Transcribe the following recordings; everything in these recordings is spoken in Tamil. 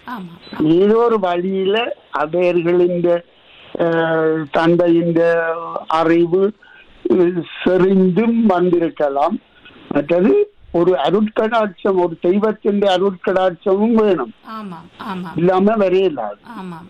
ஆமா ஏதோ ஒரு வழியில அவர்களின் அஹ், தந்தையின் அறிவு அஹ், செறிந்தும் வந்திருக்கலாம் மற்றது ஒரு அருட்கடாட்சம் ஒரு தெய்வத்தின் அருட்கடாட்சமும் வேணும் ஆமாம் ஆமாம் இல்லாம வரையில்லாது ஆமாம்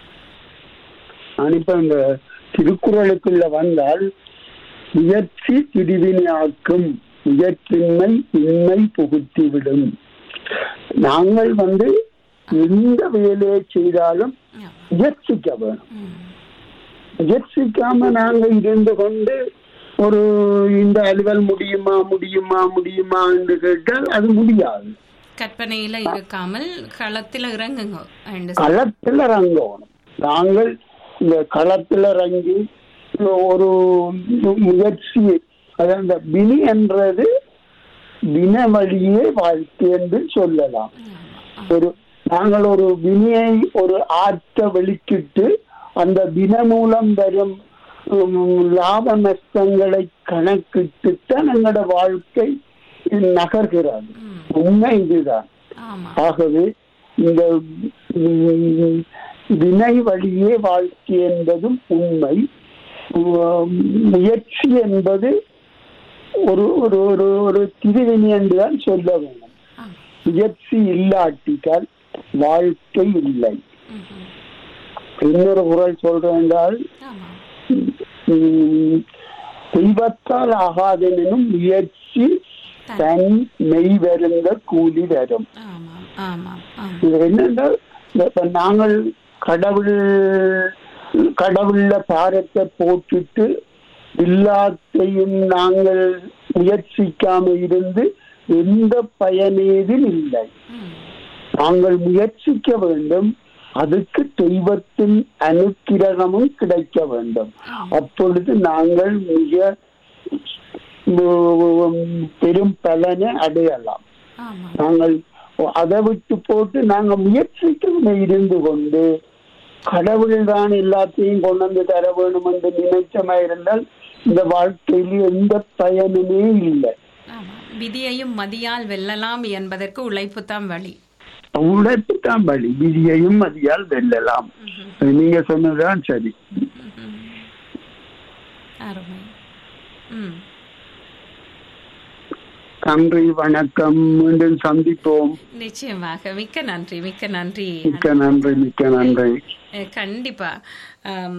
நான் இப்ப இந்த திருக்குறளுக்குள்ள வந்தால் முயற்சி திருவினையாக்கும் முயற்சின்மை இன்மை புகுத்திவிடும் நாங்கள் வந்து எந்த வேலையை செய்தாலும் ஆமா. முயற்சிக்க வேணும் ம். முயற்சிக்காம நாங்க இருந்து கொண்டு ஒரு இந்த அலுவல் முடியுமா முடியுமா முடியுமா என்று கேட்டால் அது முடியாது கற்பனையில இருக்காமல் களத்தில் இறங்குங்க என்று சொல்- களத்தில் இறங்கணும் நாங்கள் இந்த களத்தில் இறங்கி ஒரு முயற்சி அதாவது அந்த வினி என்றது வின வழியே வாழ்க்கை என்று சொல்லலாம் ஒரு நாங்கள் ஒரு வினியை ஒரு ஆற்ற வெளிக்கிட்டு அந்த வின மூலம் வரும் உம், லாப நஷ்டங்களை கணக்கிட்டுத்தான் எங்களோட வாழ்க்கை நகர்கிறது ம். உண்மை இதுதான் ஆமா ஆகவே இந்த உம், வினை வழியே வாழ்க்கை என்பதும் உண்மை உம், முயற்சி என்பது ஒரு ஒரு ஒரு ஒரு திருவினை என்றுதான் சொல்ல வேண்டும் ஆமா. முயற்சி இல்லாட்டிட்டால் வாழ்க்கை இல்லை ம்ஹும். இன்னொரு குரல் சொல்றேன் என்றால் ஆமா உம், தெய்வத்தால் ஆகாதெனும் முயற்சி தன் மெய் வருந்த கூலி வரும் ஆமாம் ஆமாம் ஆமாம் இது என்னென்றால் இப்ப நாங்கள் கடவுள் கடவுள்ல பாரத்தை போட்டுட்டு எல்லாத்தையும் நாங்கள் முயற்சிக்காம இருந்து எந்த பயனேதும் இல்லை ம். நாங்கள் முயற்சிக்க வேண்டும் அதுக்கு தெய்வத்தின் அனுக்கிரகமும் கிடைக்க வேண்டும் அப்பொழுது நாங்கள் மிக உம், பெரும் பலனை அடையலாம் ஆமாம் நாங்கள் அதை விட்டு போட்டு நாங்க முயற்சிக்காம இருந்து கொண்டு கடவுள் தான் எல்லாத்தையும் கொண்டு வந்து தர வேணும் என்று நினைச்சமா இருந்தால் இந்த வாழ்க்கையில் எந்த பயனுமே இல்லை ஆமாம் விதியையும் மதியால் வெல்லலாம் என்பதற்கு உழைப்பு தான் வழி உழைப்பு தான் வழி விதியையும் மதியால் வெல்லலாம் நீங்க சொன்னதுதான் சரி ம்ஹும். அருமை ம் நன்றி வணக்கம் மீண்டும் சந்திப்போம் நிச்சயமாக மிக்க நன்றி மிக்க நன்றி மிக்க நன்றி மிக்க நன்றி அஹ் கண்டிப்பா ஆம்,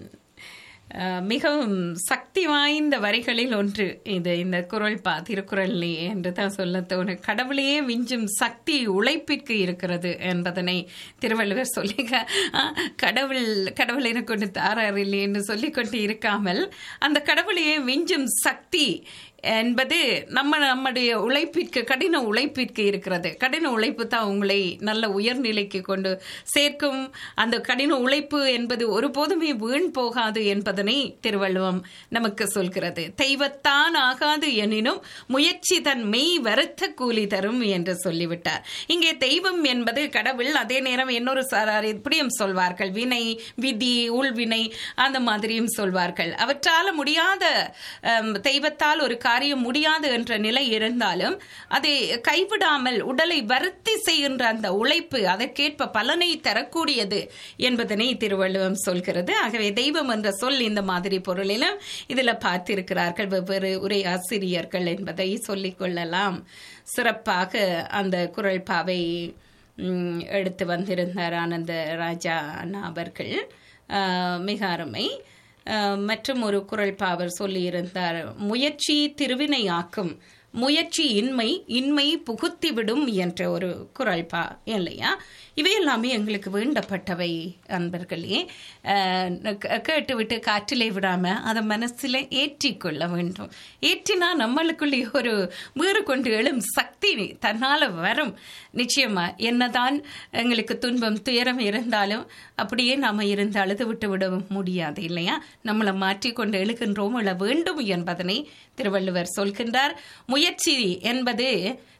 அஹ் மிகவும் சக்தி வாய்ந்த வரிகளில் ஒன்று இது இந்த குரல் பா திருக்குறள்லே என்று தான் சொல்ல தோணும் கடவுளையே விஞ்சும் சக்தி உழைப்பிற்கு இருக்கிறது என்பதனை திருவள்ளுவர் சொல்லி கடவுள் கடவுள் எனக்கு கொண்டு தாரார் இல்லை என்று சொல்லிக்கொண்டு இருக்காமல் அந்த கடவுளையே விஞ்சும் சக்தி என்பது நம்ம நம்முடைய உழைப்பிற்கு கடின உழைப்பிற்கு இருக்கிறது கடின உழைப்பு தான் உங்களை நல்ல உயர்நிலைக்கு கொண்டு சேர்க்கும் அந்த கடின உழைப்பு என்பது ஒருபோதுமே வீண் போகாது என்பதனை திருவள்ளுவம் நமக்கு சொல்கிறது தெய்வத்தான் ஆகாது எனினும் முயற்சி தன் மெய் வருத்த கூலி தரும் என்று சொல்லிவிட்டார் இங்கே தெய்வம் என்பது கடவுள் அதே நேரம் இன்னொரு சாரார் இப்படியும் சொல்வார்கள் வினை விதி உள்வினை அந்த மாதிரியும் சொல்வார்கள் அவற்றால முடியாத அம், தெய்வத்தால் ஒரு காரியம் முடியாது என்ற நிலை இருந்தாலும் அதை கைவிடாமல் உடலை வருத்தி செய்கின்ற அந்த உழைப்பு அதற்கேற்ப பலனை தரக்கூடியது என்பதனை திருவள்ளுவம் சொல்கிறது ஆகவே தெய்வம் என்ற சொல் இந்த மாதிரி பொருளிலும் இதுல பார்த்திருக்கிறார்கள் வெவ்வேறு உரை ஆசிரியர்கள் என்பதை சொல்லிக் கொள்ளலாம் சிறப்பாக அந்த குரல் பாவை ம், எடுத்து வந்திருந்தார் ஆனந்த ராஜா அண்ணா அவர்கள் ஆஹ், மிக அருமை ஆஹ், மற்றும் ஒரு குரல் பாவர் சொல்லியிருந்தார் முயற்சி திருவினையாக்கும் முயற்சி இன்மை இன்மை புகுத்திவிடும் என்ற ஒரு குரல் பா இல்லையா இவை எல்லாமே எங்களுக்கு வேண்டப்பட்டவை அன்பர்களே ஆஹ், கே- கேட்டுவிட்டு காற்றிலே விடாம அதை மனசில் ஏற்றிக்கொள்ள வேண்டும் ஏற்றினா நம்மளுக்குள்ளே ஒரு வேறு கொண்டு எழும் சக்தி தன்னால வரும் நிச்சயமா என்னதான் எங்களுக்கு துன்பம் துயரம் இருந்தாலும் அப்படியே நாம இருந்து அழுது விட்டு விட முடியாது இல்லையா நம்மளை மாற்றிக்கொண்டு எழுகின்றோம் எழ வேண்டும் என்பதனை திருவள்ளுவர் சொல்கின்றார் முயற்சி என்பது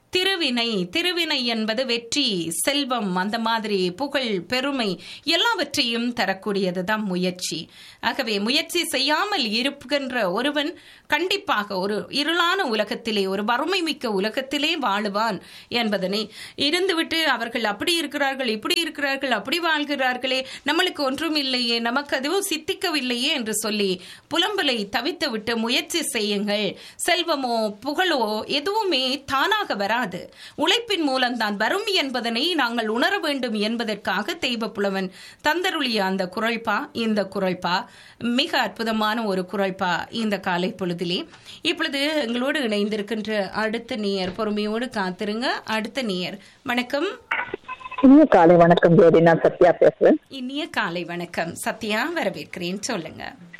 திருவினை திருவினை என்பது வெற்றி செல்வம் அந்த மாதிரி புகழ் பெருமை எல்லாவற்றையும் தரக்கூடியதுதான் முயற்சி ஆகவே முயற்சி செய்யாமல் இருக்கின்ற ஒருவன் கண்டிப்பாக ஒரு இருளான உலகத்திலே ஒரு வறுமை மிக்க உலகத்திலே வாழுவான் என்பதனை இருந்துவிட்டு அவர்கள் அப்படி இருக்கிறார்கள் இப்படி இருக்கிறார்கள் அப்படி வாழ்கிறார்களே நம்மளுக்கு ஒன்றும் இல்லையே நமக்கு அதுவும் சித்திக்கவில்லையே என்று சொல்லி புலம்பலை தவித்து விட்டு முயற்சி செய்யுங்கள் செல்வமோ புகழோ எதுவுமே தானாக வராது உழைப்பின் மூலம்தான் வரும் என்பதனை நாங்கள் உணர வேண்டும் என்பதற்காக தெய்வ புலவன் தந்தருளிய அந்த குரல்பா இந்த குரல்பா மிக அற்புதமான ஒரு குரல்பா இந்த காலை பொழுதிலே இப்பொழுது எங்களோடு இணைந்திருக்கின்ற அடுத்த நேயர் பொறுமையோடு காத்திருங்க அடுத்த நேயர் வணக்கம் இனிய காலை வணக்கம் ஜோதி நான் சத்யா பேசுறேன் இனிய காலை வணக்கம் சத்யா வரவேற்கிறேன் சொல்லுங்க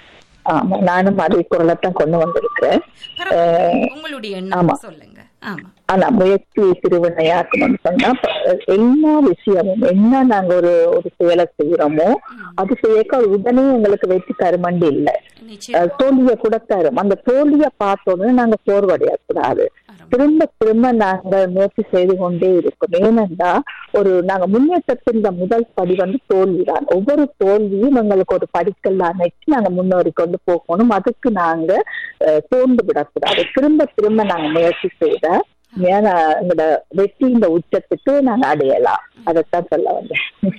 ஆமா நானும் அதே குரலை தான் கொண்டு வந்திருக்கிறேன் பரவாயில்லை. உங்களுடைய எண்ணம் ஆமா. சொல்லுங்க ஆமா ஆனா முயற்சி திருவினையாக்கணும்னு சொன்னா அஹ், எல்லா விஷயமும் என்ன நாங்க ஒரு ஒரு செயலை செய்யறோமோ அது செய்யக்க உடனே எங்களுக்கு வெற்றி தருமண்டி இல்ல நிச்சயம் அஹ், தோல்விய கூட தரும் அந்த தோல்விய பார்த்தோன்னே நாங்க சோர்வடையக்கூடாது திரும்ப திரும்ப நாங்க முயற்சி செய்து கொண்டே இருக்கோம் ஏனென்றா ஒரு நாங்க முன்னேற்றத்தின் இந்த முதல் படி வந்து தோல்விதான் ஒவ்வொரு தோல்வியும் எங்களுக்கு ஒரு படிக்கல் அணைச்சு நாங்க முன்னேறி கொண்டு போகணும் அதுக்கு நாங்க அஹ், சோர்ந்து விடக்கூடாது திரும்ப திரும்ப நாங்க முயற்சி செய்த ஏன்னா எங்களோட வெற்றி இந்த உச்சத்துக்கு நாங்க அடையலாம் அதைத்தான் சொல்ல வந்தேன்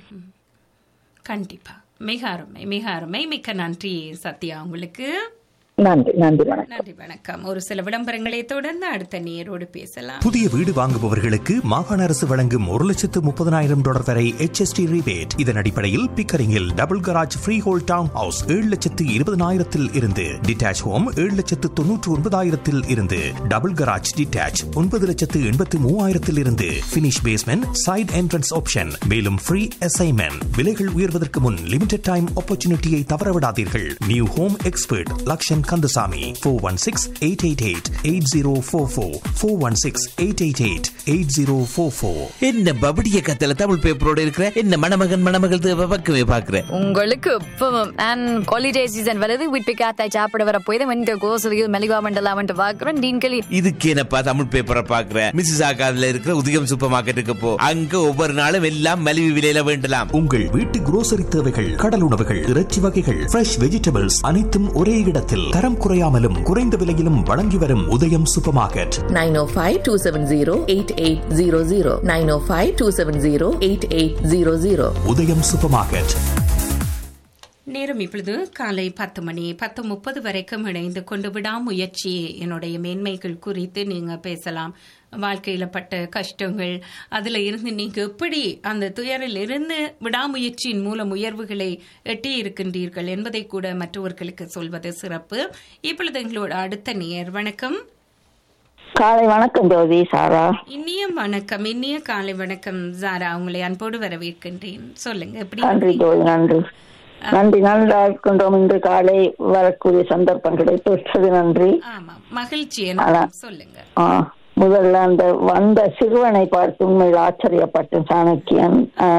கண்டிப்பா மிக அருமை மிக அருமை மிக்க நன்றி சத்யா உங்களுக்கு நன்றி நன்றி வணக்கம் நன்றி வணக்கம் ஒரு சில விளம்பரங்களை தொடர்ந்து அடுத்த நேரோடு பேசலாம் புதிய வீடு வாங்குபவர்களுக்கு மாகாண அரசு வழங்கும் ஒரு லட்சத்து முப்பதனாயிரம் டாலர் வரை HST rebate இதன் அடிப்படையில் பிக்கரிங்கில் double garage freehold town house ஏழு லட்சத்து இருபதனாயிரத்தில் இருந்து டிட்டாச் ஹோம் ஏழு லட்சத்து தொன்னூற்று ஒன்பதாயிரத்தில் இருந்து டபுள் கராஜ் டிட்டாச் ஒன்பது லட்சத்து எண்பத்து மூவாயிரத்தில் இருந்து finish basement side entrance option மேலும் ஃப்ரீ அசைன்மெண்ட் விலைகள் உயர்வதற்கு முன் லிமிடெட் டைம் ஆப்பர்ச்சுனிட்டியை தவறவிடாதீர்கள் new home expert Lakshan Kandasamy four one six eight eight eight eight zero four four four one six eight eight eight eight zero four four என்ன பபடிய கத்தல தமிழ் பேப்பரோட இருக்கிற என்ன மணமகன் மணமகள் தேவை பக்கமே பாக்குற உங்களுக்கு இப்பவும் அண்ட் ஹாலிடே சீசன் வருது வீட்டு காத்தாய் சாப்பிட வர போய் தான் வந்து கோசதியில் மெலிவா மண்டலாமன்ட்டு பார்க்குறோம் டீன் களி இதுக்கு என்னப்பா தமிழ் பேப்பரை பாக்குற மிஸ்ஸஸ் ஆகாதுல இருக்கிற உதயம் சூப்பர் மார்க்கெட்டுக்கு போ அங்க ஒவ்வொரு நாளும் எல்லாம் மலிவு விலையில வேண்டலாம் உங்கள் வீட்டு grocery தேவைகள் கடல் உணவுகள் இறைச்சி வகைகள் ஃப்ரெஷ் வெஜிடபிள்ஸ் அனைத்தும் ஒரே இடத்தில் தரம் குறையாமலும் குறைந்த விலையிலும் வழங்கி வரும் உதயம் சூப்பர் மார்க்கெட் 905-270-8800 905-270-8800 உதயம் சூப்பர் மார்க்கெட் நேரம் இப்பொழுது காலை பத்து மணி பத்து முப்பது வரைக்கும் இணைந்து கொண்டு விடாமுயற்சி என்னுடைய மேன்மைகள் குறித்து நீங்க பேசலாம் வாழ்க்கையில பட்ட கஷ்டங்கள் அதுல இருந்து நீங்க எப்படி அந்த துயரில் இருந்து விடாமுயற்சியின் மூலம் உயர்வுகளை எட்டி இருக்கின்றீர்கள் என்பதை கூட மற்றவர்களுக்கு சொல்வது சிறப்பு இப்பொழுது எங்களோட அடுத்த நேர் வணக்கம் காலை வணக்கம் ஜோதி சாரா இனிய வணக்கம் இனிய காலை வணக்கம் ஜாரா உங்களை அன்போடு வரவேற்கின்றேன் சொல்லுங்க எப்படி நன்றி ஜோதி நன்றி நன்றி நல்லா இருக்கின்றோம் இன்று காலை வரக்கூடிய சந்தர்ப்பம் கிடைத்து நன்றி ஆமா மகிழ்ச்சி எனக்கு சொல்லுங்க ஆ, முதல்ல அந்த வந்த சிறுவனை பார்த்து உண்மையில் ஆச்சரியப்பட்டேன் சாணக்கியன் ஆ,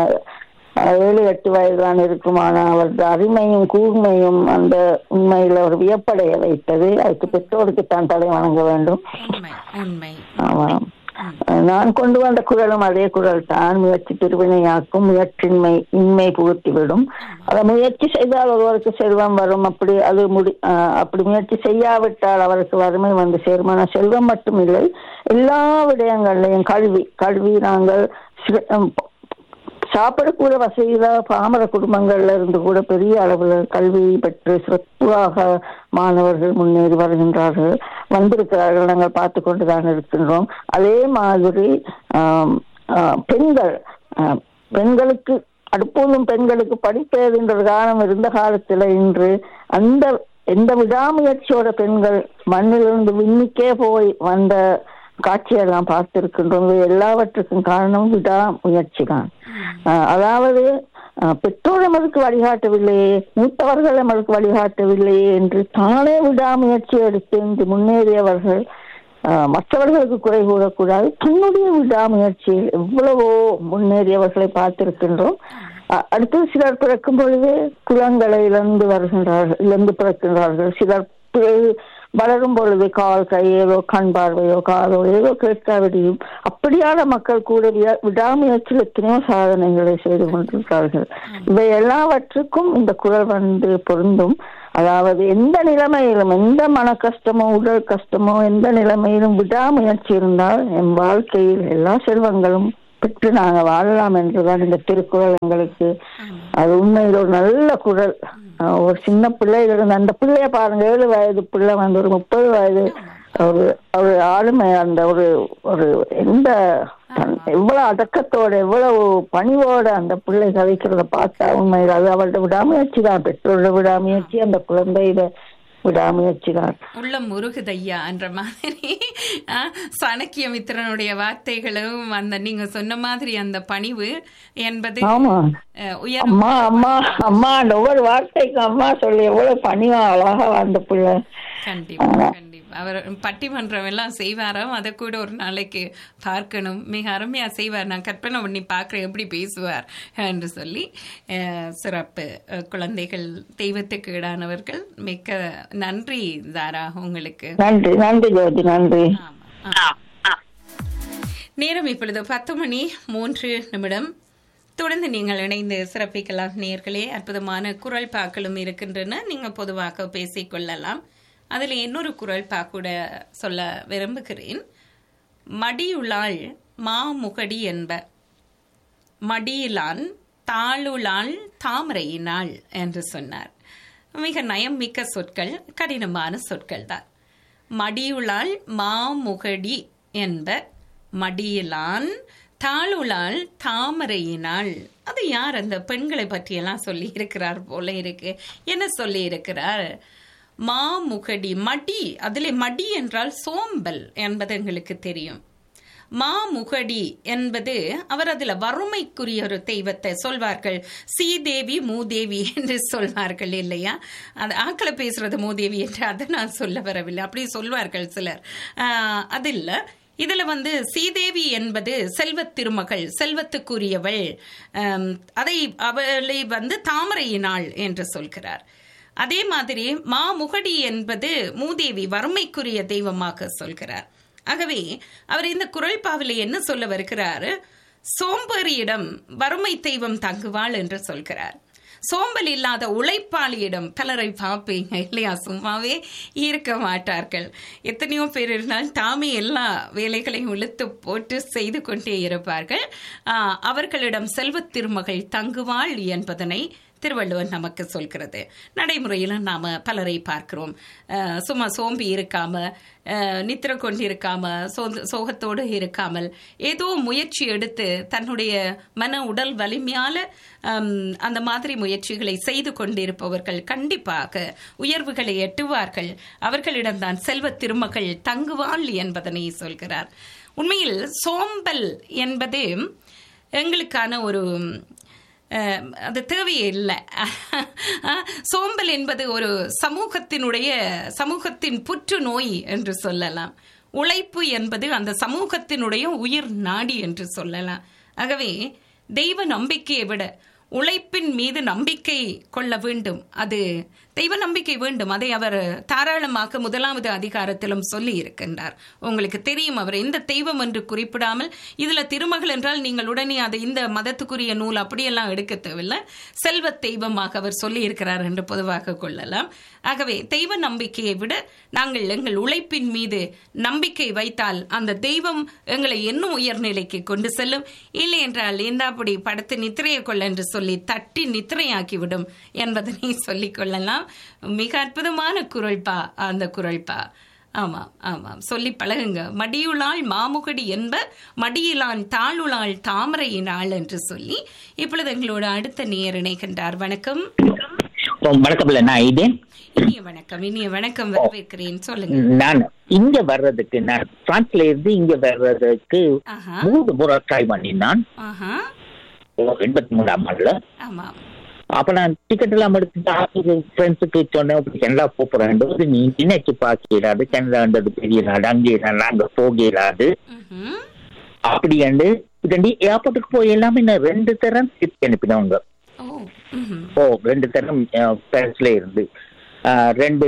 ஏழு எட்டு வயதுதான் இருக்குமான அவரது அருமையும் கூர்மையும் அந்த உண்மையில் ஒரு வியப்படைய வைத்தது அதுக்கு பெற்றோருக்கு தான் தலை வணங்க வேண்டும் உண்மை உண்மை ஆமாம் நான் கொண்டு வந்த குரலும் அதே குரல் தான் முயற்சி திருவினையாக்கும் முயற்சின்மை இன்மை புகுத்திவிடும் அதை முயற்சி செய்தால் ஒருவருக்கு செல்வம் வரும் அப்படி அது முடி ஆஹ் அப்படி முயற்சி செய்யாவிட்டால் அவருக்கு வறுமை வந்து சேருமான செல்வம் மட்டும் இல்லை எல்லா விடயங்கள்லையும் கல்வி கல்வி நாங்கள் சிறு- ஹம், சாப்பிடக்கூட வசதியில பாமர குடும்பங்கள்ல இருந்து கூட பெரிய அளவில் கல்வி பெற்று சிறப்பாக மாணவர்கள் முன்னேறி வருகின்றார்கள் வந்திருக்கிறார்கள் நாங்கள் பார்த்து கொண்டுதான் இருக்கின்றோம் அதே மாதிரி ஆம், ஆ, பெண்கள் ஆ, பெண்களுக்கு அடுப்போதும் பெண்களுக்கு படிப்பேதுன்ற காலம் இருந்த காலத்துல இன்று அந்த எந்த விடாமுயற்சியோட பெண்கள் மண்ணிலிருந்து விண்ணிக்கே போய் வந்த காட்சியெல்லாம் பார்த்திருக்கின்றோம் இவை எல்லாவற்றுக்கும் காரணம் விடாமுயற்சி தான் ஆஹ் அதாவது ஆஹ் பெற்றோர் நமக்கு வழிகாட்டவில்லையே மூத்தவர்கள் நமக்கு வழிகாட்டவில்லையே என்று தானே விடாமுயற்சி எடுத்து இன்று முன்னேறியவர்கள் ஆஹ் மற்றவர்களுக்கு குறை கூறக்கூடாது தன்னுடைய விடாமுயற்சியில் எவ்வளவோ முன்னேறியவர்களை பார்த்திருக்கின்றோம் அ- அடுத்து சிலர் பிறக்கும் பொழுது குளங்களை இழந்து வருகின்றார்கள் இழந்து பிறக்கின்றார்கள் சிலர் பிறகு வளரும் பொழுது கால் கை ஏதோ கண் பார்வையோ காதோ ஏதோ கேட்காவிடையும் அப்படியான மக்கள் கூட வியா- விடாமுயற்சியில் எத்தனையோ சாதனைகளை செய்து கொண்டிருக்கிறார்கள் இவை எல்லாவற்றுக்கும் இந்த குரல் வந்து பொருந்தும் அதாவது எந்த நிலைமையிலும் எந்த மன கஷ்டமோ உடல் கஷ்டமோ எந்த நிலைமையிலும் விடாமுயற்சி இருந்தால் என் வாழ்க்கையில் எல்லா செல்வங்களும் பெற்று நாங்க வாழலாம் என்றுதான் இந்த திருக்குறள் எங்களுக்கு அது உண்மையில் ஒரு நல்ல குரல் அஹ் ஒரு சின்ன பிள்ளைகள் இருந்து அந்த பிள்ளைய பாருங்க ஏழு வயது பிள்ளை வந்து ஒரு முப்பது வயது ஒரு ஒரு ஆளுமை அந்த ஒரு ஒரு எந்த தன் எவ்வளவு அடக்கத்தோட எவ்வளவு பணிவோட அந்த பிள்ளை கதைக்கிறத பார்த்தா உண்மையில் அது அவளோட விடாமுயற்சி தான் பெற்றோரோட விடாமுயற்சி அந்த குழந்தையிட விடாமுயற்சி தான் உள்ளம் முருகுதையா என்ற மாதிரி ஆ, சாணக்கியமித்திரனுடைய வார்த்தைகளும் அந்த நீங்க சொன்ன மாதிரி அந்த பணிவு என்பது ஆமா அஹ், உயர் அம்மா அம்மா அம்மா அந்த ஒவ்வொரு வார்த்தைக்கும் அம்மா சொல்லி எவ்வளவு பணிவா அழகா அந்த பிள்ளை கண்டிப்பா கண்டிப்பா அவர் பட்டிமன்றம் எல்லாம் செய்வாராம் அதை கூட ஒரு நாளைக்கு பார்க்கணும் மிக அருமையா செய்வார் நான் கற்பனை பண்ணி பார்க்கிறேன் எப்படி பேசுவார் என்று சொல்லி அஹ், சிறப்பு அஹ், குழந்தைகள் தெய்வத்துக்கு ஈடானவர்கள் மிக்க நன்றி தாரா உங்களுக்கு நன்றி நன்றி ஜோதி நன்றி ஆமா ஆ. நேரம் இப்பொழுது பத்து மணி மூன்று நிமிடம் தொடர்ந்து நீங்கள் இணைந்து சிறப்பிக்கலாம் நேர்களே அற்புதமான குரல் பாக்களும் இருக்கின்றன நீங்க பொதுவாக பேசிக்கொள்ளலாம் அதில் இன்னொரு குரல் பாக்கூட சொல்ல விரும்புகிறேன் மடியுளாள் மாமுகடி என்ப மடியிலான் தாளுளாள் தாமரையினாள் என்று சொன்னார் மிக நயம் மிக்க சொற்கள் கடினமான சொற்கள் தான் மடியுளாள் மாமுகடி என்ப மடியிலான் தாளுளாள் தாமரையினாள் அது யார் அந்த பெண்களை பற்றியெல்லாம் சொல்லி இருக்கிறார் போல இருக்கு என்ன சொல்லி இருக்கிறார் மாமுகடி மடி அதிலே மடி என்றால் சோம்பல் என்பது எங்களுக்கு தெரியும் மாமுகடி என்பது அவர் அதுல வறுமைக்குரிய ஒரு தெய்வத்தை சொல்வார்கள் சீதேவி மூதேவி என்று சொல்வார்கள் இல்லையா அது ஆக்களை பேசுறது மூதேவி என்று அதை நான் சொல்ல வரவில்லை அப்படி சொல்வார்கள் சிலர் ஆஹ், அது இல்ல இதுல வந்து சீதேவி என்பது செல்வத் திருமகள் செல்வத்துக்குரியவள் ஆம், அதை அவளை வந்து தாமரையினாள் என்று சொல்கிறார் அதே மாதிரி மாமுகடி என்பது மூதேவி வறுமைக்குரிய தெய்வமாக சொல்கிறார் ஆகவே அவர் இந்த குரல் பாவில என்ன சொல்ல வருகிறார் சோம்பேறியிடம் வறுமை தெய்வம் தங்குவாள் என்று சொல்கிறார் சோம்பல் இல்லாத உழைப்பாளியிடம் பலரை பார்ப்பீங்க இல்லையா சும்மாவே இருக்க மாட்டார்கள் எத்தனையோ பேர் இருந்தால் தாமே எல்லா வேலைகளையும் இழுத்து போட்டு செய்து கொண்டே இருப்பார்கள் ஆஹ், அவர்களிடம் செல்வத் திருமகள் தங்குவாள் என்பதனை திருவள்ளுவர் நமக்கு சொல்கிறது நடைமுறையில் நாம பலரை பார்க்கிறோம் அஹ், சும்மா சோம்பி இருக்காம அஹ், நித்திர கொண்டிருக்காம சோந்த- சோகத்தோடு இருக்காமல் ஏதோ முயற்சி எடுத்து தன்னுடைய மன உடல் வலிமையால ஹம், அந்த மாதிரி முயற்சிகளை செய்து கொண்டிருப்பவர்கள் கண்டிப்பாக உயர்வுகளை எட்டுவார்கள் அவர்களிடம்தான் செல்வத் திருமகள் தங்குவாள் என்பதனை சொல்கிறார் உண்மையில் சோம்பல் என்பது எங்களுக்கான ஒரு அஹ், அது தேவையே இல்லை அஹ், சோம்பல் என்பது ஒரு சமூகத்தினுடைய சமூகத்தின் புற்றுநோய் என்று சொல்லலாம் உழைப்பு என்பது அந்த சமூகத்தினுடைய உயிர் நாடி என்று சொல்லலாம் ஆகவே தெய்வ நம்பிக்கையை விட உழைப்பின் மீது நம்பிக்கை கொள்ள வேண்டும் அது தெய்வ நம்பிக்கை வேண்டும் அதை அவர் தாராளமாக முதலாவது அதிகாரத்திலும் சொல்லி இருக்கின்றார் உங்களுக்கு தெரியும் அவர் எந்த தெய்வம் என்று குறிப்பிடாமல் இதுல திருமகள் என்றால் நீங்கள் உடனே அதை இந்த மதத்துக்குரிய நூல் அப்படியெல்லாம் எடுக்க தேவையில்லை செல்வ தெய்வமாக அவர் சொல்லி இருக்கிறார் என்று பொதுவாக கொள்ளலாம் ஆகவே தெய்வ நம்பிக்கையை விட நாங்கள் எங்கள் உழைப்பின் மீது நம்பிக்கை வைத்தால் அந்த தெய்வம் எங்களை இன்னும் உயர்நிலைக்கு கொண்டு செல்லும் இல்லை என்றால் இந்தாப்படி படுத்து நித்திரையை கொள்ள என்று சொல்லி தட்டி நித்திரையாக்கிவிடும் என்பதனை சொல்லிக் கொள்ளலாம் மிக அற்புதமான குரல்பா அந்த குரல்பா ஆமாம் ஆமாம் சொல்லி பழகுங்க மடியுளாள் மாமுகடி என்ப மடியிலான் தாளுளாள் தாமரையினாள் என்று சொல்லி இப்பொழுது எங்களோட அடுத்த நேர் இணைகின்றார் வணக்கம் வணக்கம் நான் ஐதேன் இனிய வணக்கம் இனிய வணக்கம் வரவேற்கிறேன் சொல்லுங்க நான் இங்க வர்றதுக்கு நான் பிரான்ஸ்ல இருந்து இங்க வர்றதுக்கு ஆஹா மூணு முறை ட்ரை பண்ணினான் ஆஹா எண்பத்தி மூணாம் ஆண்டுல ஆமாம் அப்ப நான் டிக்கெட் எல்லாம் எடுத்துட்டு ஆஃபீஸ் ஃப்ரெண்ட்ஸுக்கு சொன்னேன் அப்படி கனடா போறேன் நீ நினைச்சு பார்க்கிறாது கனடான்றது பெரிய நாடு அங்கே நாங்க போகிறாது ம்ஹும். அப்படி அண்டு இதண்டி ஏர்போர்ட்டுக்கு போய் எல்லாமே நான் ரெண்டு தரம் திருப்பி அனுப்பினவங்க ஓ ம்ஹும். ஓ ரெண்டு தரம் பாரிஸ்ல இருந்து ஆஹ், ரெண்டு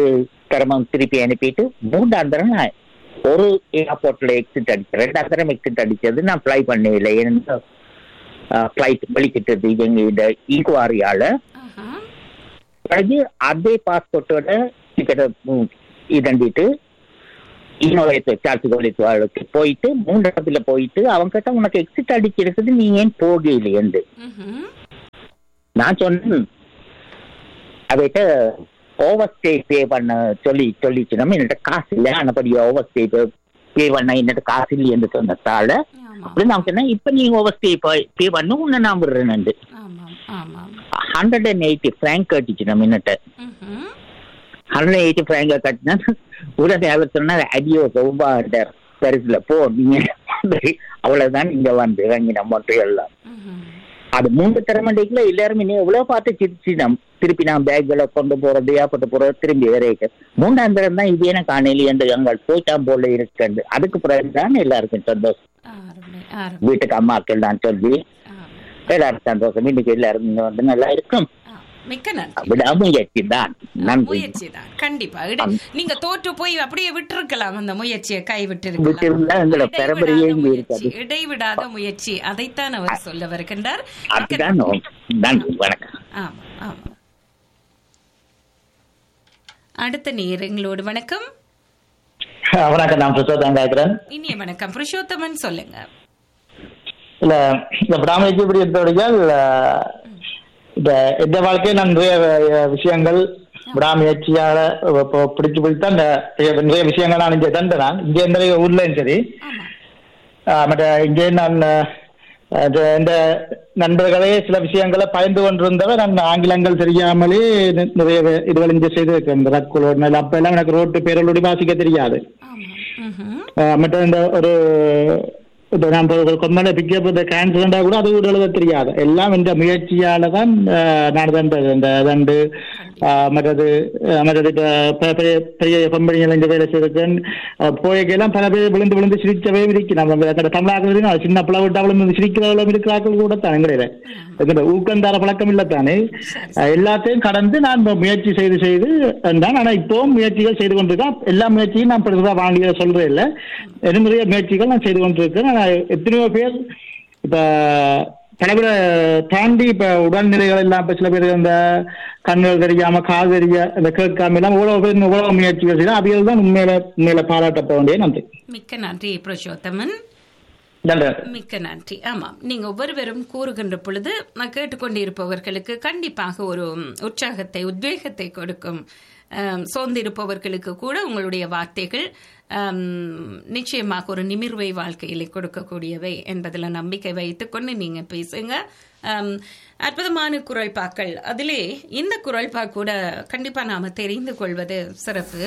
கிரமம் திருப்பி அனுப்பிட்டு மூன்றாம் தரம் நான் ஒரு ஏர்போர்ட்ல எக்ஸிட் அடிச்சேன் ரெண்டாம் தரம் எக்ஸிட் அடிச்சது நான் ஃப்ளை பண்ணவில்லை ஏன்னா ஃப்ளைட் வெளிக்கிட்டது இவங்க இந்த ஈக்குவாரியால ஆஹா. பிறகு அதே பாஸ்போர்ட்டோட டிக்கெட்டை இதண்டிட்டு இன்னொரு சார்ஜ் கோலித்துவாளுக்கு போயிட்டு மூன்றாவதுல போயிட்டு அவங்க கிட்ட உனக்கு எக்ஸிட் அடிச்சிருக்குது நீ ஏன் போகலையேண்டு ம்ஹும். நான் சொன்னேன் அவட்ட ஓவர் ஸ்டே பே பண்ண சொல்லி சொல்லிச்சு நம்ம என்னட்ட காசு இல்லை ஆனபடி ஓவர் ஸ்டே பே பண்ண என்னட்ட காசு இல்லைன்னு சொன்னதால ஆமாம் அப்படி நான் சொன்னேன் இப்ப நீ ஓவர் ஸ்டே பே பண்ண உன்னை நான் விடுறேன் ஆமாம் ஆமாம் ஹண்ட்ரட் அண்ட் எயிட்டி ஃப்ராங்க் கட்டிச்சு நம்ம என்னட்ட ம்ஹும். ஹண்ட்ரட் எயிட்டி ஃப்ராங்க கட்டினா உடனே அவர் சொன்னார் அடியோ சௌபாண்டர் பரிசுல போ நீங்க அவ்வளவுதான் இங்க வந்து இறங்கின மொட்டையெல்லாம் ம்ஹும். அது மூன்று திறமண்டைக்குள்ள எல்லாருமே நீ எவ்வளவு பார்த்து சிரிச்சு நம் திருப்பி நான் பேக்களை கொண்டு போறது ஏற்பட்டு போறது திரும்பி வரைக்க மூன்றாம் தரம் தான் இது எனக்கு காணையில என்று எங்கள் போயிட்டான் போல இருக்கு அதுக்கு பிறகுதான் எல்லாருக்கும் சந்தோஷம் அருமை அருமை வீட்டுக்கு அம்மாக்கள் தான் சொல்லி ஆ. எல்லாரும் சந்தோஷம் இன்னைக்கு எல்லாரும் இங்க வந்து நல்லா இருக்கும் ஆ. மிக்க நன்றி விடாமுயற்சி தான் நன்றி முயற்சி தான் கண்டிப்பா இட- நீங்க தோற்று போய் அப்படியே விட்டிருக்கலாம் அந்த முயற்சியை கை விட்டிருந்தா எங்களோட பரம்பரையே இங்க முயற்சி இருக்காது இடைவிடாத முயற்சி அதைத்தான் அவர் சொல்ல வருகின்றார் மிக்க அதுதான் நன்றி. நன்றி வணக்கம் ஆமா ஆமா அடுத்த நேரங்களோடு வணக்கம் வணக்கம் நான் பிரசோதம் கேட்கிறேன் இனிய வணக்கம் புருஷோத்தமன் சொல்லுங்க இல்ல இந்த விடாமுயற்சி இப்படி இருந்தபடியால் இந்த எந்த வாழ்க்கையை நான் நிறைய அஹ், விஷயங்கள் விடாமுயற்சியால இப்போ பிடிச்சு பிடித்து அந்த நிறைய விஷயங்கள் நான் இங்கே தந்து நான் இங்கே எந்த ஊர்லயும் சரி ஆமா ஆஹ், மற்ற இங்கே நான் அஹ், அது இந்த நண்பர்களே சில விஷயங்களை பயந்து கொண்டிருந்தவர் நான் ஆங்கிலங்கள் தெரியாமலே நி- நிறைய வே- இதுகள் இங்கே செய்திருக்கேன் இந்த ரக்குலோடு அப்ப எல்லாம் எனக்கு ரோட்டு பேரலோடு வாசிக்க தெரியாது ஆமா ம்ஹும். ஆஹ் மற்ற இந்த ஒரு இப்போ நம்ம ஒரு கொம்மனை பிக்கப் இந்த கேன்சர்ண்டா கூட அது கூட எழுத தெரியாது எல்லாம் இந்த முயற்சியால தான் ஆஹ் நான் தந்தது இந்த தண்டு ஆஹ் மற்றது ஆஹ் மற்றது இப்போ பெ- பெரிய பெரிய கம்பெனிகள் இங்கே வேலை செய்திருக்கேன் போய்க்கெல்லாம் பல பேர் விழுந்து விழுந்து சிரிச்சவே இருக்கு நம்ம அந்த தமிழாக்கள் சின்ன பிள்ளை விட்டு அவ்வளவு சிரிக்கிறவளும் இருக்கிறார்கள் கூட தான் எங்கடையில எங்கட ஊக்கம் தர பழக்கம் இல்லை தானே ஆஹ் எல்லாத்தையும் கடந்து நான் இப்ப முயற்சி செய்து செய்து தான் ஆனா இப்பவும் முயற்சிகள் செய்து கொண்டிருக்கேன் எல்லா முயற்சியும் நான் பெருசாக வாங்கிய சொல்றேன் இல்லை நிறைய முயற்சிகள் நான் செய்து கொண்டிருக்கேன் ஆனா எத்தனையோ பேர் இப்ப தலைவிட தாண்டி இப்ப உடல்நிலைகள் எல்லாம் இப்ப சில பேர் இந்த கண்கள் தெரியாம காது தெரிய இந்த கேட்காம எல்லாம் இவ்வளவு பேர் இவ்வளவு முயற்சிகள் செய்யலாம் அவைகள் தான் உண்மையில உண்மையில பாராட்டப்பட வேண்டிய நன்றி மிக்க நன்றி புருஷோத்தமன் நன்றி மிக்க நன்றி ஆமாம் நீங்க ஒவ்வொருவரும் கூறுகின்ற பொழுது நான் கேட்டுக்கொண்டிருப்பவர்களுக்கு கண்டிப்பாக ஒரு உற்சாகத்தை உத்வேகத்தை கொடுக்கும் ஆம், சோர்ந்திருப்பவர்களுக்கு கூட உங்களுடைய வார்த்தைகள் ஆம், நிச்சயமாக ஒரு நிமிர்வை வாழ்க்கையிலே கொடுக்கக்கூடியவை என்பதில் நம்பிக்கை வைத்துக்கொண்டு நீங்க பேசுங்க ஆம், அற்புதமான குரல்பாக்கள் அதிலே இந்த குரல்பா கூட கண்டிப்பா நாம தெரிந்து கொள்வது சிறப்பு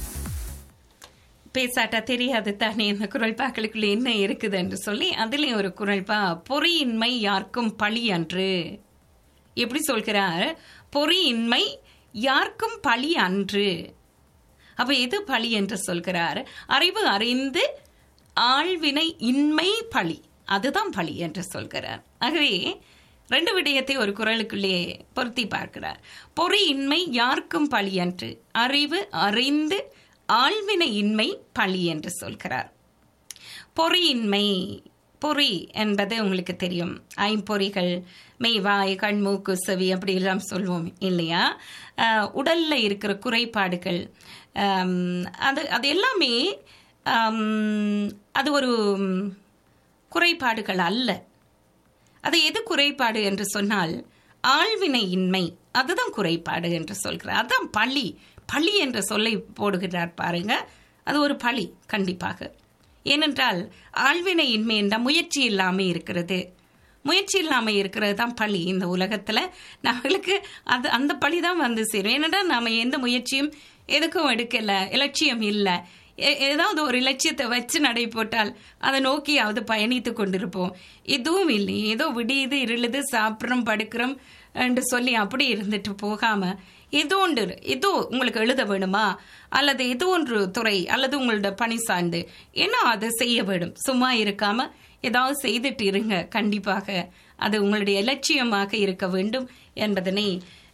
பேசாட்டா தெரியாது தானே இந்த குரல்பாக்களுக்குள்ள என்ன இருக்குது என்று சொல்லி அதுலயும் ஒரு குரல்பா பொறியின்மை யாருக்கும் பழி அன்று எப்படி சொல்கிறார் பொறியின்மை யாருக்கும் பழி அன்று அப்ப எது பழி என்று சொல்கிறார் அறிவு அறிந்து ஆழ்வினை இன்மை பழி அதுதான் பழி என்று சொல்கிறார் ஆகவே ரெண்டு விடயத்தை ஒரு குரலுக்குள்ளே பொருத்தி பார்க்கிறார் பொறி இன்மை யாருக்கும் பழி அன்று அறிவு அறிந்து ஆழ்வினை இன்மை பழி என்று சொல்கிறார் பொறியின்மை பொறி என்பது உங்களுக்கு தெரியும் ஐம்பொறிகள் மெய் வாய் கண் மூக்கு செவி அப்படி எல்லாம் சொல்லுவோம் இல்லையா ஆஹ் உடல்ல இருக்கிற குறைபாடுகள் ஆம், அது அது எல்லாமே ஆம், அது ஒரு ம், குறைபாடுகள் அல்ல அது எது குறைபாடு என்று சொன்னால் ஆழ்வினை இன்மை அதுதான் குறைபாடு என்று சொல்கிறார் அதான் பழி பழி என்ற சொல்லை போடுகிறார் பாருங்க அது ஒரு பழி கண்டிப்பாக ஏனென்றால் ஆழ்வினை இன்மை என்ற முயற்சி இல்லாம இருக்கிறது முயற்சி இல்லாம இருக்கிறது தான் பழி இந்த உலகத்துல நம்மளுக்கு அது அந்த பழி தான் வந்து சேரும் ஏனென்றா நாம எந்த முயற்சியும் எதுக்கும் எடுக்கல இலட்சியம் இல்லை ஏ- ஏதாவது ஒரு இலட்சியத்தை வச்சு நடை போட்டால் அதை நோக்கியாவது பயணித்து கொண்டிருப்போம் இதுவும் இல்லை ஏதோ விடியுது இருளுது சாப்பிட்றோம் படுக்கிறோம் என்று சொல்லி அப்படி இருந்துட்டு போகாம ஏதோ ஒன்று ஏதோ உங்களுக்கு எழுத வேணுமா அல்லது ஏதோ ஒன்று துறை அல்லது உங்களோட பணி சார்ந்து என்ன அதை செய்ய வேண்டும் சும்மா இருக்காம ஏதாவது செய்துட்டு இருங்க கண்டிப்பாக அது உங்களுடைய இலட்சியமாக இருக்க வேண்டும் என்பதனை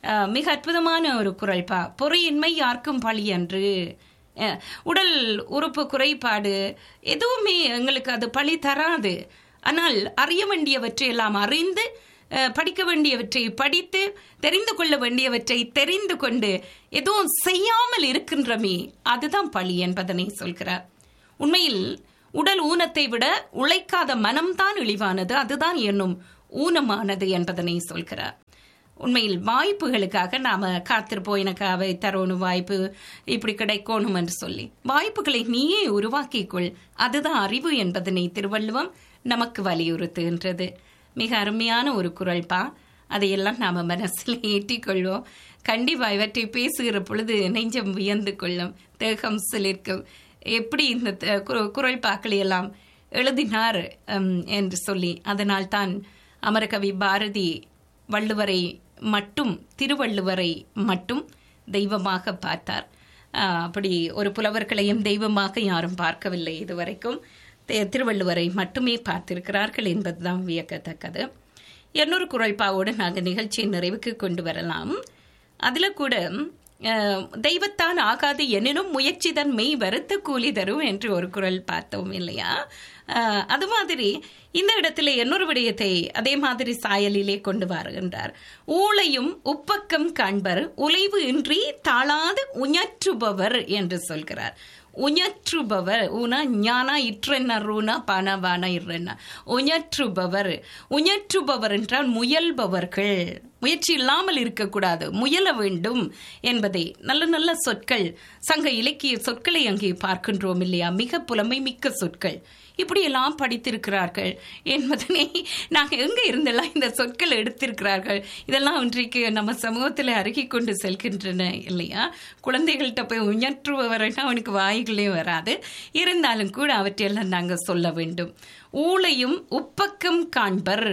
அஹ், மிக அற்புதமான ஒரு குரல் பா பொறியின்மை யாருக்கும் பழி அன்று அஹ், உடல் உறுப்பு குறைபாடு எதுவுமே எங்களுக்கு அது பழி தராது ஆனால் அறிய வேண்டியவற்றை எல்லாம் அறிந்து அஹ், படிக்க வேண்டியவற்றை படித்து தெரிந்து கொள்ள வேண்டியவற்றை தெரிந்து கொண்டு எதுவும் செய்யாமல் இருக்கின்றமே அதுதான் பழி என்பதனை சொல்கிறார் உண்மையில் உடல் ஊனத்தை விட உழைக்காத மனம்தான் இழிவானது அதுதான் என்னும் ஊனமானது என்பதனை சொல்கிறார் உண்மையில் வாய்ப்புகளுக்காக நாம காத்திருப்போம் எனக்கு அவை தரணும் வாய்ப்பு இப்படி கிடைக்கணும் என்று சொல்லி வாய்ப்புகளை நீயே உருவாக்கிக்கொள் அதுதான் அறிவு என்பதனை திருவள்ளுவம் நமக்கு வலியுறுத்துகின்றது மிக அருமையான ஒரு குரல்பா அதையெல்லாம் நாம மனசில் ஏற்றிக்கொள்வோம் கண்டிப்பா இவற்றை பேசுகிற பொழுது நெஞ்சம் வியந்து கொள்ளும் தேகம் சிலிர்க்கும் எப்படி இந்த த- கு- குரல் பாக்களை எல்லாம் எழுதினார் ஹம், என்று சொல்லி அதனால் தான் அமரகவி பாரதி வள்ளுவரை மட்டும் திருவள்ளுவரை மட்டும் தெய்வமாக பார்த்தார் ஆஹ், அப்படி ஒரு புலவர்களையும் தெய்வமாக யாரும் பார்க்கவில்லை இதுவரைக்கும் தி- திருவள்ளுவரை மட்டுமே பார்த்திருக்கிறார்கள் என்பதுதான் வியக்கத்தக்கது இன்னொரு குரல்பாவோடு நாங்கள் நிகழ்ச்சியை நிறைவுக்கு கொண்டு வரலாம் அதுல கூட அஹ், தெய்வத்தான் ஆகாது எனினும் முயற்சி தன் மெய் வருத்த கூலி தரும் என்று ஒரு குரல் பார்த்தோம் இல்லையா அஹ், அது மாதிரி இந்த இடத்துல இன்னொரு விடயத்தை அதே மாதிரி சாயலிலே கொண்டு வருகின்றார் ஊழையும் உப்பக்கம் காண்பர் உழைவு இன்றி தாழாது உஞற்றுபவர் என்று சொல்கிறார் உஞற்றுபவர் உனா ஞானா இற்றென்ன ரூனா பண வான இறன்னா உஞற்றுபவர் உஞற்றுபவர் என்றால் முயல்பவர்கள் முயற்சி இல்லாமல் இருக்கக்கூடாது முயல வேண்டும் என்பதை நல்ல நல்ல சொற்கள் சங்க இலக்கிய சொற்களை அங்கே பார்க்கின்றோம் இல்லையா மிக புலமை மிக்க சொற்கள் இப்படியெல்லாம் படித்திருக்கிறார்கள் என்பதனை நாங்கள் எங்கே இருந்தெல்லாம் இந்த சொற்கள் எடுத்திருக்கிறார்கள் இதெல்லாம் இன்றைக்கு நம்ம சமூகத்தில் அருகி கொண்டு செல்கின்றன இல்லையா குழந்தைகள்கிட்ட போய் உயற்றுபவர்னா அவனுக்கு வாய்களே வராது இருந்தாலும் கூட அவற்றையெல்லாம் நாங்கள் சொல்ல வேண்டும் ஊழையும் உப்பக்கம் காண்பர்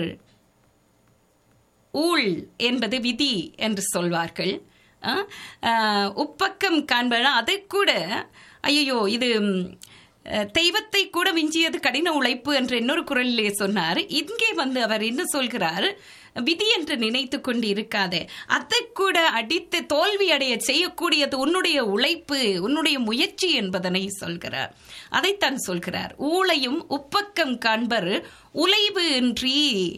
ஊழ் என்பது விதி என்று சொல்வார்கள் ஆ, ஆ, உப்பக்கம் காண்பன அதை கூட ஐயோ இது ம், அஹ், தெய்வத்தை கூட விஞ்சியது கடின உழைப்பு என்று இன்னொரு குரலிலே சொன்னார் இங்கே வந்து அவர் என்ன சொல்கிறார் விதி என்று நினைத்து கொண்டு இருக்காதே அதை கூட அடித்து தோல்வி அடைய செய்யக்கூடியது உன்னுடைய உழைப்பு உன்னுடைய முயற்சி என்பதனை சொல்கிறார் அதைத்தான் சொல்கிறார் ஊழையும் உப்பக்கம் காண்பர் உழைவு இன்றி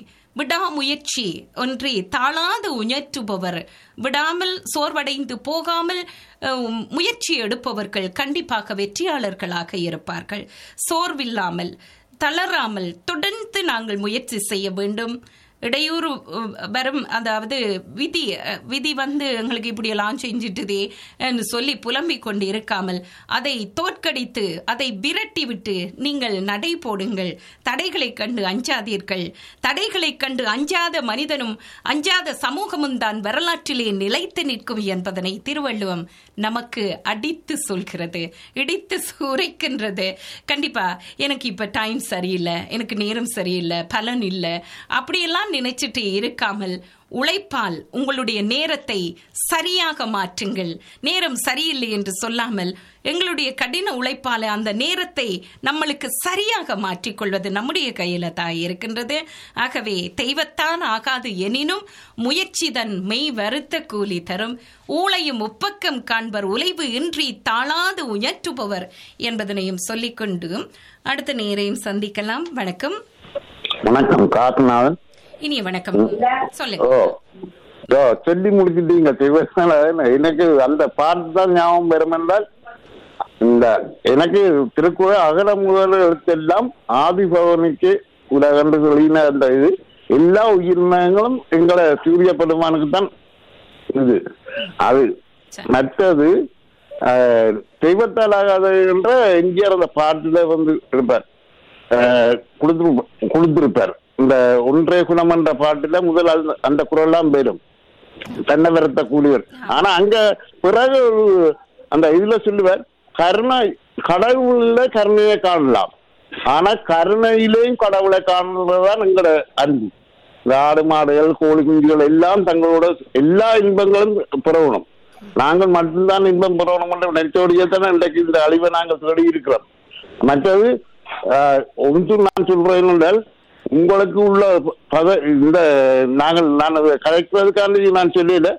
விடாமுயற்சி ஒன்றி தாழாது உயற்றுபவர் விடாமல் சோர்வடைந்து போகாமல் அஹ், முயற்சி எடுப்பவர்கள் கண்டிப்பாக வெற்றியாளர்களாக இருப்பார்கள் சோர்வில்லாமல் தளராமல் தொடர்ந்து நாங்கள் முயற்சி செய்ய வேண்டும் இடையூறு அஹ், வரும் அதாவது விதி அஹ், விதி வந்து எங்களுக்கு இப்படி எல்லாம் செஞ்சிட்டுதே என்று சொல்லி புலம்பிக் கொண்டு இருக்காமல் அதை தோற்கடித்து அதை விரட்டி விட்டு நீங்கள் நடை போடுங்கள் தடைகளை கண்டு அஞ்சாதீர்கள் தடைகளை கண்டு அஞ்சாத மனிதனும் அஞ்சாத சமூகமும் தான் வரலாற்றிலே நிலைத்து நிற்கும் என்பதனை திருவள்ளுவம் நமக்கு அடித்து சொல்கிறது இடித்து உரைக்கின்றது கண்டிப்பா எனக்கு இப்ப டைம் சரியில்லை எனக்கு நேரம் சரியில்லை பலன் இல்லை அப்படியெல்லாம் நினைச்சிட்டு இருக்காமல் உழைப்பால் உங்களுடைய நேரத்தை சரியாக மாற்றுங்கள் நேரம் சரியில்லை என்று சொல்லாமல் எங்களுடைய கடின உழைப்பால அந்த நேரத்தை நம்மளுக்கு சரியாக மாற்றிக்கொள்வது நம்முடைய கையில தான் இருக்கின்றது ஆகவே தெய்வத்தான் ஆகாது எனினும் முயற்சி தன் மெய் வருத்த கூலி தரும் ஊழையும் உப்பக்கம் காண்பர் உழைவு இன்றி தாழாது உயற்றுபவர் என்பதனையும் சொல்லிக்கொண்டு அடுத்த நேரையும் சந்திக்கலாம் வணக்கம் வணக்கம் காத்துநாதன் இனிய வணக்கம் சொல்லுங்க ஓ ஓ சொல்லி முடிச்சிட்டீங்க சிவனால எனக்கு அந்த பாட்டு தான் ஞாபகம் வரும் என்றால் இந்த எனக்கு திருக்குறள் அகர முதல் எழுத்தெல்லாம் ஆதிபவனுக்கு உலகன்று சொல்லின அந்த இது எல்லா உயிரினங்களும் எங்களை சூரிய பெருமானுக்கு தான் இது அது மற்றது ஆஹ், தெய்வத்தால் ஆகாத என்ற எம்ஜிஆர் அந்த பாட்டுல வந்து இருப்பார் ஆஹ், கொடுத்து கொடுத்திருப்பார் இந்த ஒன்றே குணம் என்ற பாட்டுல முதல் அந்த- அந்த குரல்லாம் பெறும் தன்னை விரத்த கூலியர் ஆனா அங்க பிறகு ஒரு அந்த இதுல சொல்லுவார் கருணை கடவுள்ல கருணையை காணலாம் ஆனா கருணையிலேயும் கடவுளை காணுறதுதான் எங்களோட அன்பு இந்த ஆடு மாடுகள் கோழி குஞ்சுகள் எல்லாம் தங்களோட எல்லா இன்பங்களும் பெறணும் நாங்கள் மட்டும்தான் இன்பம் பெறணும் என்று நினைச்சோடியே தானே இன்றைக்கு இந்த அழிவை நாங்கள் தேடி இருக்கிறோம் மற்றது ஆஹ், ஒன்று நான் சொல்றேன் என்றால் உங்களுக்கு உள்ள பத இந்த நாங்கள் நான் அதை கலைக்கிறதுக்காண்டி நான் சொல்லல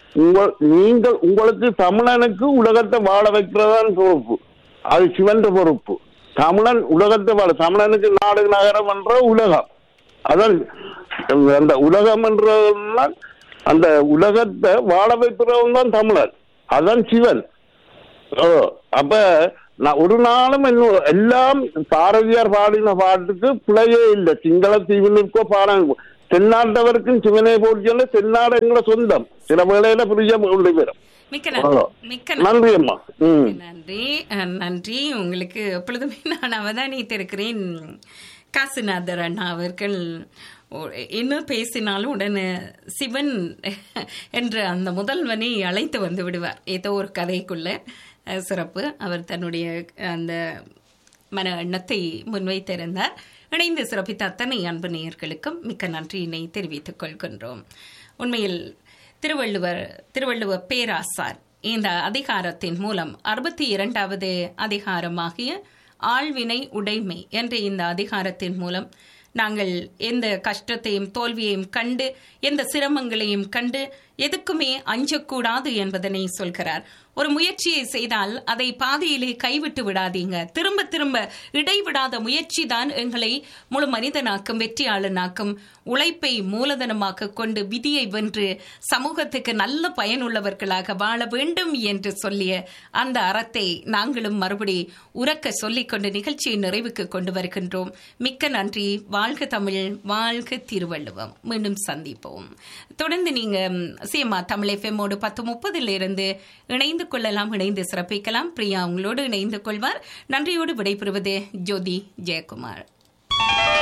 உங்கள் நீங்கள் உங்களுக்கு தமிழனுக்கு உலகத்தை வாழ வைக்கிறதான் பொறுப்பு அது சிவந்த பொறுப்பு தமிழன் உலகத்தை வாழ தமிழனுக்கு நாடு நகரம் என்ற உலகம் அதான் அந்த உலகம் என்றதுனால் அந்த உலகத்தை வாழ வைக்கிறவன் தான் தமிழன் அதான் சிவன் ஓ அப்ப நான் ஒரு நாளும் இன்னும் எல்லாம் பாரதியார் பாடின பாட்டுக்கு பிழையே இல்லை சிங்கள தீவினிற்கோ பாடம் தென்னாட்டவருக்கும் சிவனை போட்டியல்ல தென்னாடு எங்களை சொந்தம் சில வேளையில புரிய கொண்டு வரும் மிக்க நன்றி மிக்க நன்றி நன்றி அம்மா ம் நன்றி அஹ், நன்றி உங்களுக்கு எப்பொழுதுமே நான் அவதானித்திருக்கிறேன் காசிநாதர் அண்ணா அவர்கள் ஒ- என்ன பேசினாலும் உடனே சிவன் என்ற அந்த முதல்வனை அழைத்து வந்து விடுவார் ஏதோ ஒரு கதைக்குள்ள அஹ், சிறப்பு அவர் தன்னுடைய அந்த மன எண்ணத்தை முன்வைத்திருந்தார் இணைந்து சிறப்பித்த அத்தனை அன்பு நேயர்களுக்கும் மிக்க நன்றியினை தெரிவித்துக் கொள்கின்றோம் உண்மையில் திருவள்ளுவர் திருவள்ளுவர் பேராசார் இந்த அதிகாரத்தின் மூலம் அறுபத்தி இரண்டாவது அதிகாரமாகிய ஆழ்வினை உடைமை என்ற இந்த அதிகாரத்தின் மூலம் நாங்கள் எந்த கஷ்டத்தையும் தோல்வியையும் கண்டு எந்த சிரமங்களையும் கண்டு எதுக்குமே அஞ்சக்கூடாது என்பதனை சொல்கிறார் ஒரு முயற்சியை செய்தால் அதை பாதியிலே கைவிட்டு விடாதீங்க திரும்ப திரும்ப இடைவிடாத முயற்சி தான் எங்களை முழு மனிதனாக்கும் வெற்றியாளனாக்கும் உழைப்பை மூலதனமாக கொண்டு விதியை வென்று சமூகத்துக்கு நல்ல பயனுள்ளவர்களாக வாழ வேண்டும் என்று சொல்லிய அந்த அறத்தை நாங்களும் மறுபடி உறக்க சொல்லிக் கொண்டு நிகழ்ச்சியை நிறைவுக்கு கொண்டு வருகின்றோம் மிக்க நன்றி வாழ்க தமிழ் வாழ்க திருவள்ளுவம் மீண்டும் சந்திப்போம் தொடர்ந்து நீங்க சிஎம்ஆ தமிழ் எஃப்எம்மோடு பத்து முப்பதில் இருந்து இணைந்து கொள்ளலாம் இணைந்து சிறப்பிக்கலாம் பிரியா உங்களோடு இணைந்து கொள்வார் நன்றியோடு விடைபெறுவது ஜோதி ஜெயக்குமார்